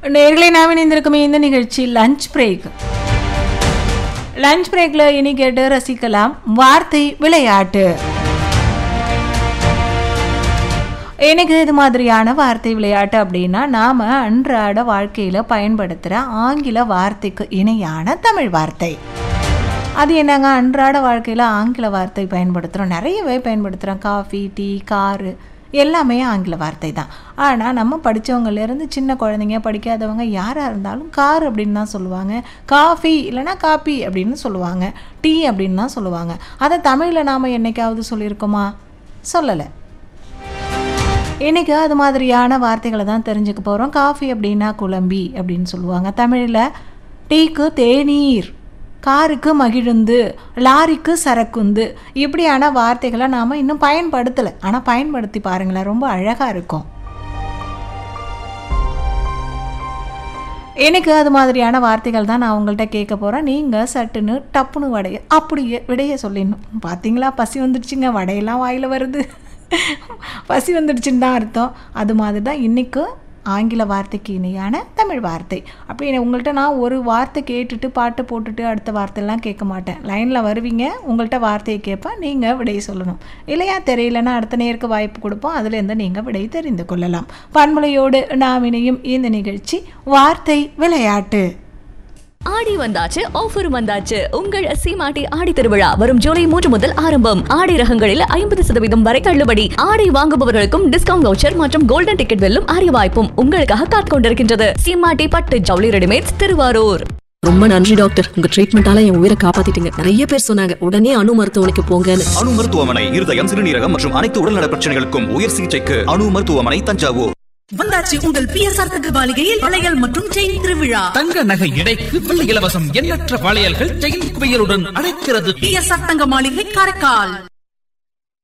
நேர்களை நாம் இணைந்திருக்கும் இந்த நிகழ்ச்சி லஞ்ச் பிரேக் லஞ்ச் பிரேக்ல இனி கேட்டு ரசிக்கலாம் வார்த்தை விளையாட்டு எனக்கு இது மாதிரியான வார்த்தை விளையாட்டு அப்படின்னா நாம் அன்றாட வாழ்க்கையில் பயன்படுத்துகிற ஆங்கில வார்த்தைக்கு இணையான தமிழ் வார்த்தை அது என்னங்க அன்றாட வாழ்க்கையில் ஆங்கில வார்த்தை பயன்படுத்துகிறோம் நிறையவே பயன்படுத்துகிறோம் காஃபி டீ காரு எல்லாமே ஆங்கில வார்த்தை தான் ஆனால் நம்ம படித்தவங்கலேருந்து சின்ன குழந்தைங்க படிக்காதவங்க யாராக இருந்தாலும் கார் அப்படின்னு தான் சொல்லுவாங்க காஃபி இல்லைன்னா காப்பி அப்படின்னு சொல்லுவாங்க டீ அப்படின்னு தான் சொல்லுவாங்க அதை தமிழில் நாம் என்னைக்காவது சொல்லியிருக்கோமா சொல்லலை இன்றைக்கி அது மாதிரியான வார்த்தைகளை தான் தெரிஞ்சுக்க போகிறோம் காஃபி அப்படின்னா குழம்பி அப்படின்னு சொல்லுவாங்க தமிழில் டீக்கு தேநீர் காருக்கு மகிழுந்து லாரிக்கு சரக்குந்து இப்படியான வார்த்தைகளை நாம் இன்னும் பயன்படுத்தலை ஆனால் பயன்படுத்தி பாருங்களேன் ரொம்ப அழகாக இருக்கும் எனக்கு அது மாதிரியான வார்த்தைகள் தான் நான் உங்கள்கிட்ட கேட்க போகிறேன் நீங்கள் சட்டுன்னு டப்புன்னு வடைய அப்படியே விடைய சொல்லிடணும் பார்த்தீங்களா பசி வந்துடுச்சுங்க வடையெல்லாம் வாயில் வருது பசி வந்துடுச்சுன்னு தான் அர்த்தம் அது மாதிரி தான் இன்றைக்கும் ஆங்கில வார்த்தைக்கு இணையான தமிழ் வார்த்தை அப்படி உங்கள்கிட்ட நான் ஒரு வார்த்தை கேட்டுட்டு பாட்டு போட்டுட்டு அடுத்த வார்த்தையெல்லாம் கேட்க மாட்டேன் லைனில் வருவீங்க உங்கள்கிட்ட வார்த்தையை கேட்பேன் நீங்கள் விடை சொல்லணும் இல்லையா தெரியலன்னா அடுத்த நேருக்கு வாய்ப்பு கொடுப்போம் அதுலேருந்து நீங்கள் விடை தெரிந்து கொள்ளலாம் பன்முறையோடு நாம் இணையும் இந்த நிகழ்ச்சி வார்த்தை விளையாட்டு ஆடி வந்தாச்சு ஆஃபர் வந்தாச்சு உங்கள் சீமாட்டி ஆடி திருவிழா வரும் ஜூலை மூன்று முதல் ஆரம்பம் ஆடை ரகங்களில் ஐம்பது சதவீதம் வரை தள்ளுபடி ஆடை வாங்குபவர்களுக்கும் டிஸ்கவுண்ட் வவுச்சர் மற்றும் கோல்டன் டிக்கெட் வெல்லும் அரிய வாய்ப்பும் உங்களுக்காக காத்துக் கொண்டிருக்கின்றது சீமாட்டி பட்டு ஜவுளி ரெடிமேட்ஸ் திருவாரூர் ரொம்ப நன்றி டாக்டர் உங்க ட்ரீட்மெண்டால என் உயிரை காப்பாத்திட்டீங்க நிறைய பேர் சொன்னாங்க உடனே அணு மருத்துவமனைக்கு போங்கன்னு அணு மருத்துவமனை இருதயம் சிறுநீரகம் மற்றும் அனைத்து உடல்நல பிரச்சனைகளுக்கும் உயர் சிகிச்சைக்கு அணு மருத்துவமனை தஞ்சாவூர் வந்தாச்சு உங்கள் பிஎஸ்ஆர் தங்க மாளிகையில் வளையல் மற்றும் செயின் திருவிழா தங்க நகை எடைக்கு வெள்ளி இலவசம் எண்ணற்ற வளையல்கள் செயின் குவியலுடன் அழைக்கிறது பிஎஸ்ஆர் தங்க மாளிகை காரைக்கால்